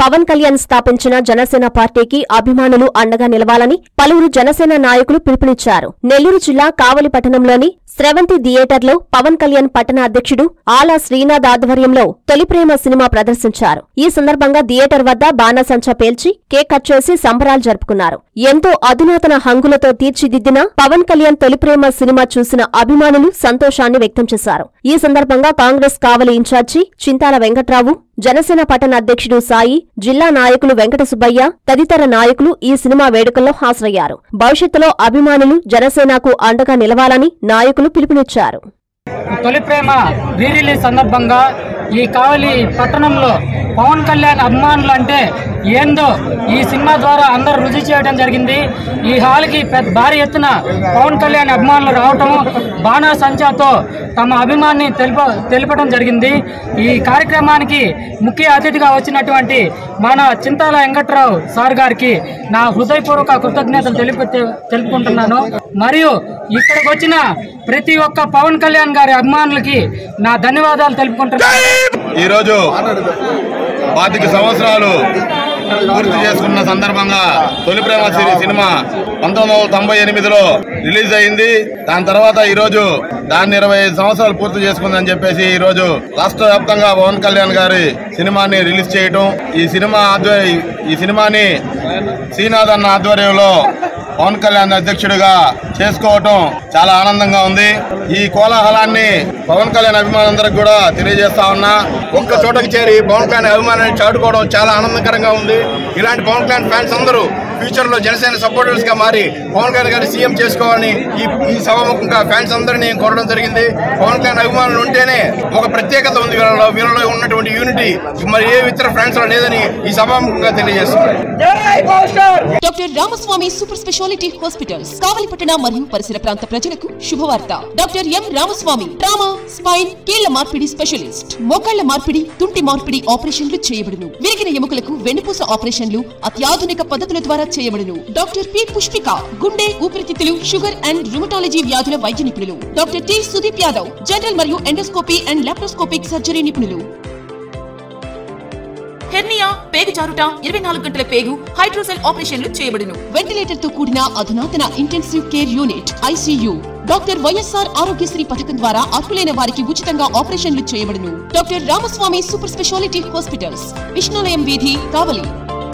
పవన్ కళ్యాణ్ స్థాపించిన జనసేన పార్టీకి అభిమానులు అండగా నిలవాలని పలువురు జనసేన నాయకులు పిలుపునిచ్చారు నెల్లూరు జిల్లా కావలి పట్టణంలోని స్రవంతి థియేటర్లో పవన్ కళ్యాణ్ పట్టణ అధ్యక్షుడు ఆలా శ్రీనాథ్ ఆధ్వర్యంలో తొలి ప్రేమ సినిమా ప్రదర్శించారు ఈ సందర్భంగా థియేటర్ వద్ద బాణాసంచా పేల్చి కేక్ కట్ చేసి సంబరాలు జరుపుకున్నారు ఎంతో అధునాతన హంగులతో తీర్చిదిద్దిన పవన్ కళ్యాణ్ తొలి ప్రేమ సినిమా చూసిన అభిమానులు సంతోషాన్ని వ్యక్తం చేశారు ఈ సందర్భంగా కాంగ్రెస్ కావలి ఇన్ఛార్జి చింతాల వెంకట్రావు జనసేన పట్టణ అధ్యక్షుడు సాయి జిల్లా నాయకులు వెంకట సుబ్బయ్య తదితర నాయకులు ఈ సినిమా వేడుకల్లో హాజరయ్యారు భవిష్యత్తులో అభిమానులు జనసేనకు అండగా నిలవాలని నాయకులు పిలుపునిచ్చారు తొలి ప్రేమ రీ రిలీజ్ సందర్భంగా ఈ కావలి పట్టణంలో పవన్ కళ్యాణ్ అభిమానులు అంటే ఏందో ఈ సినిమా ద్వారా అందరూ రుచి చేయడం జరిగింది ఈ హాల్కి పెద్ద భారీ ఎత్తున పవన్ కళ్యాణ్ అభిమానులు రావటం బాణా సంచాతో తమ అభిమాన్ని తెలుప తెలుపడం జరిగింది ఈ కార్యక్రమానికి ముఖ్య అతిథిగా వచ్చినటువంటి మన చింతాల వెంకట్రావు సార్ గారికి నా హృదయపూర్వక కృతజ్ఞతలు తెలుపు తెలుపుకుంటున్నాను మరియు ఇక్కడికి వచ్చిన ప్రతి ఒక్క పవన్ కళ్యాణ్ గారి అభిమానులకి నా ధన్యవాదాలు తెలుపుకుంటున్నాను ఈరోజు పాతిక సంవత్సరాలు పూర్తి చేసుకున్న సందర్భంగా తొలి ప్రేమ సిరి సినిమా పంతొమ్మిది వందల తొంభై ఎనిమిదిలో రిలీజ్ అయింది దాని తర్వాత ఈ రోజు దాన్ని ఇరవై ఐదు సంవత్సరాలు పూర్తి చేసుకుందని చెప్పేసి ఈ రోజు రాష్ట్ర వ్యాప్తంగా పవన్ కళ్యాణ్ గారి సినిమాని రిలీజ్ చేయటం ఈ సినిమా ఆధ్వర్య ఈ సినిమాని శ్రీనాథ్ అన్న ఆధ్వర్యంలో పవన్ కళ్యాణ్ అధ్యక్షుడిగా చేసుకోవటం చాలా ఆనందంగా ఉంది ఈ కోలాహలాన్ని పవన్ కళ్యాణ్ అభిమానులందరికి కూడా తెలియజేస్తా ఉన్నా ఒక్క చోటకి చేరి పవన్ కళ్యాణ్ అభిమానాన్ని చాటుకోవడం చాలా ఆనందకరంగా ఉంది ఇలాంటి పవన్ కళ్యాణ్ ఫ్యాన్స్ అందరూ ఫ్యూచర్ లో జనసేన సపోర్టర్స్ గా మారి పవన్ కళ్యాణ్ గారిని సీఎం చేసుకోవాలని ఈ ఈ సభాముఖంగా ఫ్యాన్స్ అందరినీ కోరడం జరిగింది పవన్ కళ్యాణ్ అభిమానులు ఉంటేనే ఒక ప్రత్యేకత ఉంది వీళ్ళలో వీళ్ళలో ఉన్నటువంటి యూనిటీ మరి ఏ ఇతర ఫ్యాన్స్ లో లేదని ఈ సభాముఖంగా తెలియజేస్తున్నారు doctor Ramaswamy super speciality hospitals కావలిపట్టణ మరియు పరిసర ప్రాంత ప్రజలకు శుభవార్త doctor M Ramaswamy trauma spine కీళ్ల మార్పిడి స్పెషలిస్ట్ మోకాళ్ల మార్పిడి తుంటి మార్పిడి ఆపరేషన్లు చేయబడును విరిగిన ఎముకలకు వెన్నుపూస ఆపరేషన్లు అత్యాధునిక పద్ధతుల ద్వారా చేయబడును డాక్టర్ పి పుష్పిక గుండె ఊపిరితిత్తులు షుగర్ అండ్ రుమటాలజీ వ్యాధుల వైద్య నిపుణులు doctor T Sudeep Yadav general మరియు ఎండోస్కోపీ అండ్ లాప్రోస్కోపిక్ సర్జరీ నిపుణులు హెర్నియా పేగు జారుట ఇరవై నాలుగు గంటల పేగు హైడ్రోసెల్ ఆపరేషన్లు చేయబడును వెంటిలేటర్ తో కూడిన అధునాతన intensive care unit ICU doctor YSR Arogyasri పథకం ద్వారా అర్హులైన వారికి ఉచితంగా ఆపరేషన్లు చేయబడును doctor Ramaswamy super speciality hospitals Vishnulayam వీధి కావలి